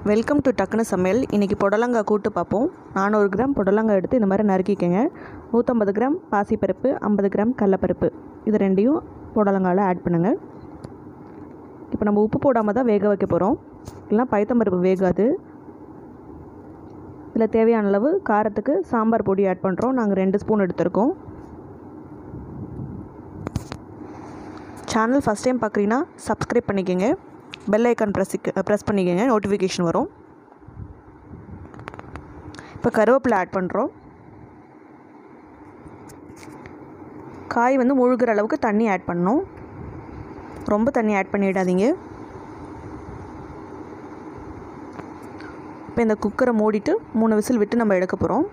welcome to டக்குனு சமையல் இன்றைக்கி புடலங்காய் கூட்டு பார்ப்போம் நானூறு கிராம் புடலங்காய் எடுத்து இந்த மாதிரி நறுக்கிக்கங்க நூற்றம்பது கிராம் பாசிப்பருப்பு ஐம்பது கிராம் கடலப்பருப்பு இது ரெண்டையும் புடலங்காயில் ஆட் பண்ணுங்கள் இப்போ நம்ம உப்பு போடாமல் தான் வேக வைக்க போகிறோம் இல்லைனா பைத்தம்பருப்பு வேகாது இதில் தேவையான அளவு காரத்துக்கு சாம்பார் பொடி ஆட் பண்ணுறோம் நாங்கள் ரெண்டு ஸ்பூன் எடுத்திருக்கோம் சேனல் ஃபஸ்ட் டைம் பார்க்குறீங்கன்னா சப்ஸ்கிரைப் பண்ணிக்கோங்க பெல் ஐக்கான் ப்ரெஸ் ப்ரெஸ் பண்ணிக்கோங்க நோட்டிஃபிகேஷன் வரும் இப்போ கருவேப்பிலை ஆட் பண்ணுறோம் காய் வந்து முழுகிற அளவுக்கு தண்ணி ஆட் பண்ணணும் ரொம்ப தண்ணி ஆட் பண்ணிடாதீங்க இப்போ இந்த குக்கரை மூடிட்டு மூணு விசில் விட்டு நம்ம எடுக்க போகிறோம்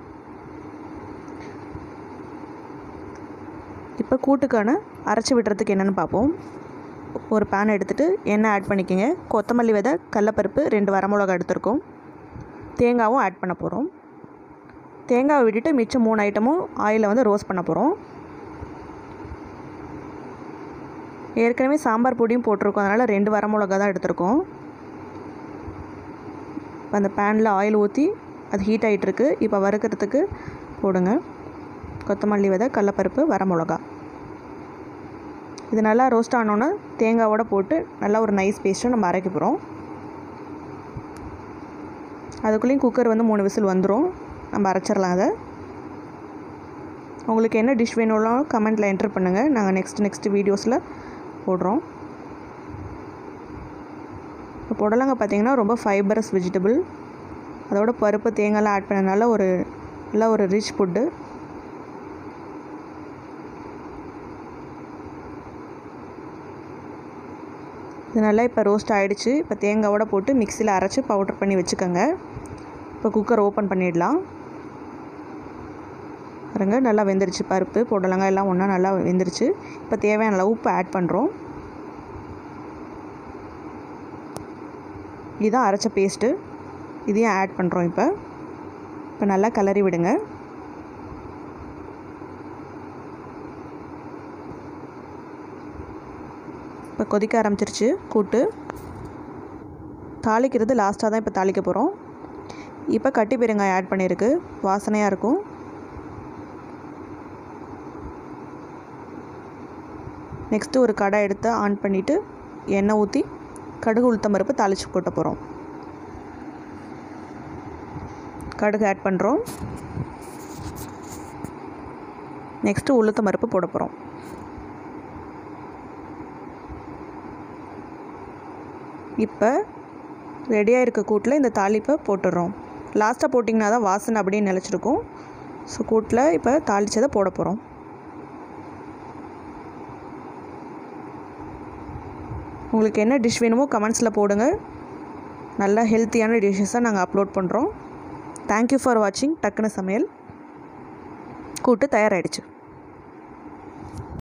இப்போ கூட்டுக்கான அரைச்சி விடுறதுக்கு என்னென்னு பார்ப்போம் ஒரு பேன் எடுத்துகிட்டு எண்ணெய் ஆட் பண்ணிக்கோங்க கொத்தமல்லி விதை கடலப்பருப்பு ரெண்டு வரமிளகா எடுத்திருக்கோம் தேங்காவும் ஆட் பண்ண போகிறோம் தேங்காவை விட்டுட்டு மிச்சம் மூணு ஐட்டமும் ஆயிலில் வந்து ரோஸ்ட் பண்ண போகிறோம் ஏற்கனவே சாம்பார் பொடியும் போட்டிருக்கோம் அதனால் ரெண்டு வரமிளகா தான் எடுத்திருக்கோம் இப்போ அந்த பேனில் ஆயில் ஊற்றி அது ஹீட் ஆகிட்டுருக்கு இப்போ வறுக்கிறதுக்கு போடுங்க கொத்தமல்லி விதை கடலப்பருப்பு வரமிளகா இது நல்லா ரோஸ்ட் ஆனோன்னே தேங்காவோட போட்டு நல்லா ஒரு நைஸ் பேஸ்ட்டை நம்ம அரைக்க போகிறோம் அதுக்குள்ளேயும் குக்கர் வந்து மூணு விசில் வந்துடும் நம்ம அரைச்சிடலாம் அதை உங்களுக்கு என்ன டிஷ் வேணும்லாம் கமெண்ட்டில் என்டர் பண்ணுங்கள் நாங்கள் நெக்ஸ்ட் நெக்ஸ்ட் வீடியோஸில் போடுறோம் இப்போ புடலங்க பார்த்திங்கன்னா ரொம்ப ஃபைபரஸ் வெஜிடபிள் அதோட பருப்பு தேங்காய்லாம் ஆட் பண்ணனால ஒரு நல்லா ஒரு ரிச் ஃபுட்டு இது நல்லா இப்போ ரோஸ்ட் ஆகிடுச்சு இப்போ தேங்காவோட போட்டு மிக்சியில் அரைச்சி பவுடர் பண்ணி வச்சுக்கோங்க இப்போ குக்கர் ஓப்பன் பண்ணிடலாம் பாருங்க நல்லா வெந்துருச்சு பருப்பு புடலங்காய் எல்லாம் ஒன்றா நல்லா வெந்துருச்சு இப்போ தேவையான அளவு உப்பு ஆட் பண்ணுறோம் இதுதான் அரைச்ச பேஸ்ட்டு இதையும் ஆட் பண்ணுறோம் இப்போ இப்போ நல்லா கிளறி விடுங்க இப்போ கொதிக்க ஆரம்பிச்சிருச்சு கூட்டு தாளிக்கிறது லாஸ்ட்டாக தான் இப்போ தாளிக்க போகிறோம் இப்போ கட்டி பெருங்காயம் ஆட் பண்ணியிருக்கு வாசனையாக இருக்கும் நெக்ஸ்ட்டு ஒரு கடை எடுத்து ஆன் பண்ணிவிட்டு எண்ணெய் ஊற்றி கடுகு உளுத்தம் பருப்பு தாளித்து கொட்ட போகிறோம் கடுகு ஆட் பண்ணுறோம் நெக்ஸ்ட்டு உளுத்தம் பருப்பு போட போகிறோம் இப்போ ரெடியாக இருக்க கூட்டில் இந்த தாளிப்பை போட்டுடுறோம் லாஸ்ட்டாக போட்டிங்கன்னா தான் வாசனை அப்படியே நிலச்சிருக்கும் ஸோ கூட்டில் இப்போ தாளித்ததை போட போகிறோம் உங்களுக்கு என்ன டிஷ் வேணுமோ கமெண்ட்ஸில் போடுங்க நல்ல ஹெல்த்தியான டிஷ்ஷஸாக நாங்கள் அப்லோட் பண்ணுறோம் தேங்க்யூ ஃபார் வாட்சிங் டக்குனு சமையல் கூட்டு தயாராகிடுச்சு